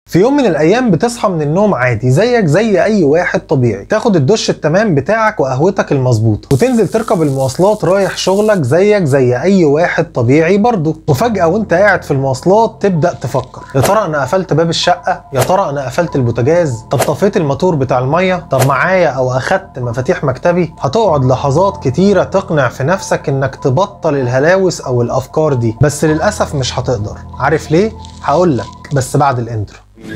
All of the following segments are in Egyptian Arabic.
في يوم من الايام بتصحى من النوم عادي زيك زي اي واحد طبيعي تاخد الدش التمام بتاعك وقهوتك المظبوطه وتنزل تركب المواصلات رايح شغلك زيك زي اي واحد طبيعي برضه وفجاه وانت قاعد في المواصلات تبدا تفكر يا ترى انا قفلت باب الشقه يا ترى انا قفلت البوتاجاز طب طفيت الموتور بتاع الميه طب معايا او اخدت مفاتيح مكتبي هتقعد لحظات كتيره تقنع في نفسك انك تبطل الهلاوس او الافكار دي بس للاسف مش هتقدر عارف ليه هقول لك بس بعد الانترو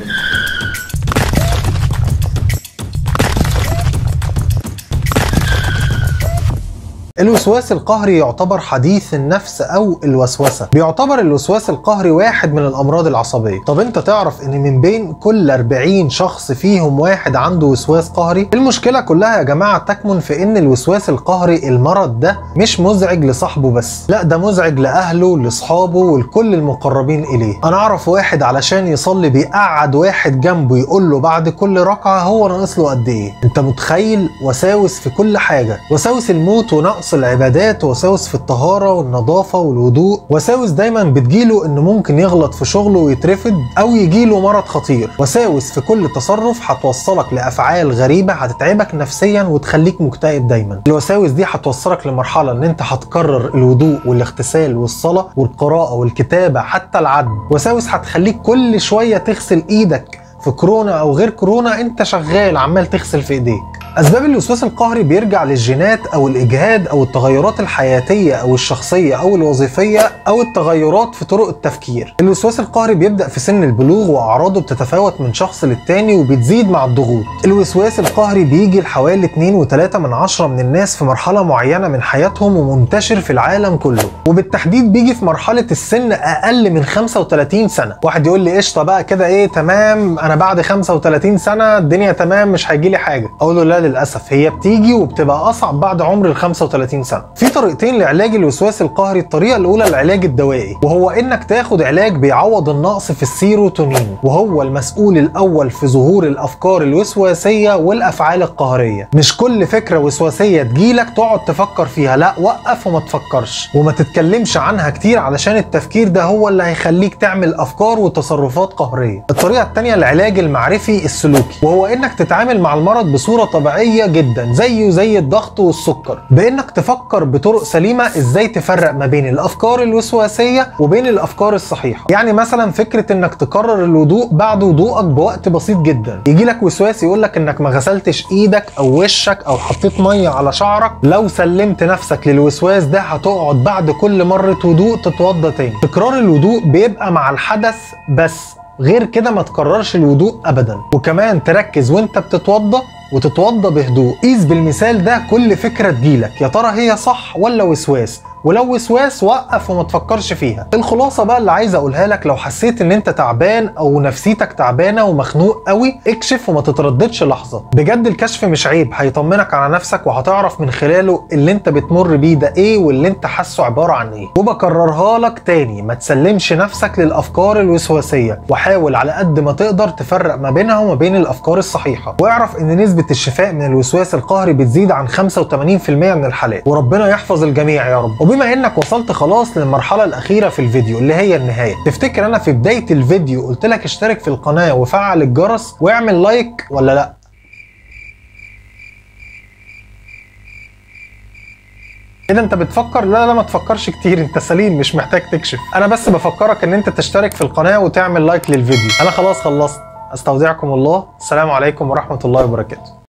الوسواس القهري يعتبر حديث النفس او الوسوسه بيعتبر الوسواس القهري واحد من الامراض العصبيه طب انت تعرف ان من بين كل 40 شخص فيهم واحد عنده وسواس قهري المشكله كلها يا جماعه تكمن في ان الوسواس القهري المرض ده مش مزعج لصاحبه بس لا ده مزعج لاهله لاصحابه ولكل المقربين اليه انا اعرف واحد علشان يصلي بيقعد واحد جنبه يقول له بعد كل ركعه هو ناقص له قد ايه انت متخيل وساوس في كل حاجه وساوس الموت ونقص نقص العبادات وساوس في الطهارة والنظافة والهدوء وساوس دايما بتجيله انه ممكن يغلط في شغله ويترفد او يجيله مرض خطير وساوس في كل تصرف هتوصلك لافعال غريبة هتتعبك نفسيا وتخليك مكتئب دايما الوساوس دي هتوصلك لمرحلة ان انت هتكرر الوضوء والاغتسال والصلاة والقراءة والكتابة حتى العد وساوس هتخليك كل شوية تغسل ايدك في كورونا او غير كورونا انت شغال عمال تغسل في ايديك اسباب الوسواس القهري بيرجع للجينات او الاجهاد او التغيرات الحياتيه او الشخصيه او الوظيفيه او التغيرات في طرق التفكير الوسواس القهري بيبدا في سن البلوغ واعراضه بتتفاوت من شخص للتاني وبتزيد مع الضغوط الوسواس القهري بيجي لحوالي 2.3 من عشرة من الناس في مرحله معينه من حياتهم ومنتشر في العالم كله وبالتحديد بيجي في مرحله السن اقل من 35 سنه واحد يقول لي قشطه بقى كده ايه تمام انا بعد 35 سنه الدنيا تمام مش هيجي لي حاجه اقول له لا للاسف هي بتيجي وبتبقى اصعب بعد عمر ال 35 سنه في طريقتين لعلاج الوسواس القهري الطريقه الاولى العلاج الدوائي وهو انك تاخد علاج بيعوض النقص في السيروتونين وهو المسؤول الاول في ظهور الافكار الوسواسيه والافعال القهريه مش كل فكره وسواسيه تجيلك تقعد تفكر فيها لا وقف وما تفكرش وما تتكلمش عنها كتير علشان التفكير ده هو اللي هيخليك تعمل افكار وتصرفات قهريه الطريقه الثانيه العلاج المعرفي السلوكي وهو انك تتعامل مع المرض بصوره طبيعيه جدا زيه زي الضغط والسكر بانك تفكر بطرق سليمه ازاي تفرق ما بين الافكار الوسواسيه وبين الافكار الصحيحه يعني مثلا فكره انك تكرر الوضوء بعد وضوءك بوقت بسيط جدا يجي لك وسواس يقول لك انك ما غسلتش ايدك او وشك او حطيت ميه على شعرك لو سلمت نفسك للوسواس ده هتقعد بعد كل مره وضوء تتوضى تاني تكرار الوضوء بيبقى مع الحدث بس غير كده ما تكررش الوضوء ابدا وكمان تركز وانت بتتوضى وتتوضى بهدوء قيس بالمثال ده كل فكره تجيلك يا ترى هي صح ولا وسواس ولو وسواس وقف وما تفكرش فيها الخلاصه بقى اللي عايز اقولها لك لو حسيت ان انت تعبان او نفسيتك تعبانه ومخنوق قوي اكشف وما تترددش لحظه بجد الكشف مش عيب هيطمنك على نفسك وهتعرف من خلاله اللي انت بتمر بيه ده ايه واللي انت حاسه عباره عن ايه وبكررها لك تاني ما تسلمش نفسك للافكار الوسواسيه وحاول على قد ما تقدر تفرق ما بينها وما بين الافكار الصحيحه واعرف ان نسبه الشفاء من الوسواس القهري بتزيد عن 85% من الحالات وربنا يحفظ الجميع يا رب وبما انك وصلت خلاص للمرحله الاخيره في الفيديو اللي هي النهايه تفتكر انا في بدايه الفيديو قلت لك اشترك في القناه وفعل الجرس واعمل لايك ولا لا اذا انت بتفكر لا لا ما تفكرش كتير انت سليم مش محتاج تكشف انا بس بفكرك ان انت تشترك في القناه وتعمل لايك للفيديو انا خلاص خلصت استودعكم الله السلام عليكم ورحمه الله وبركاته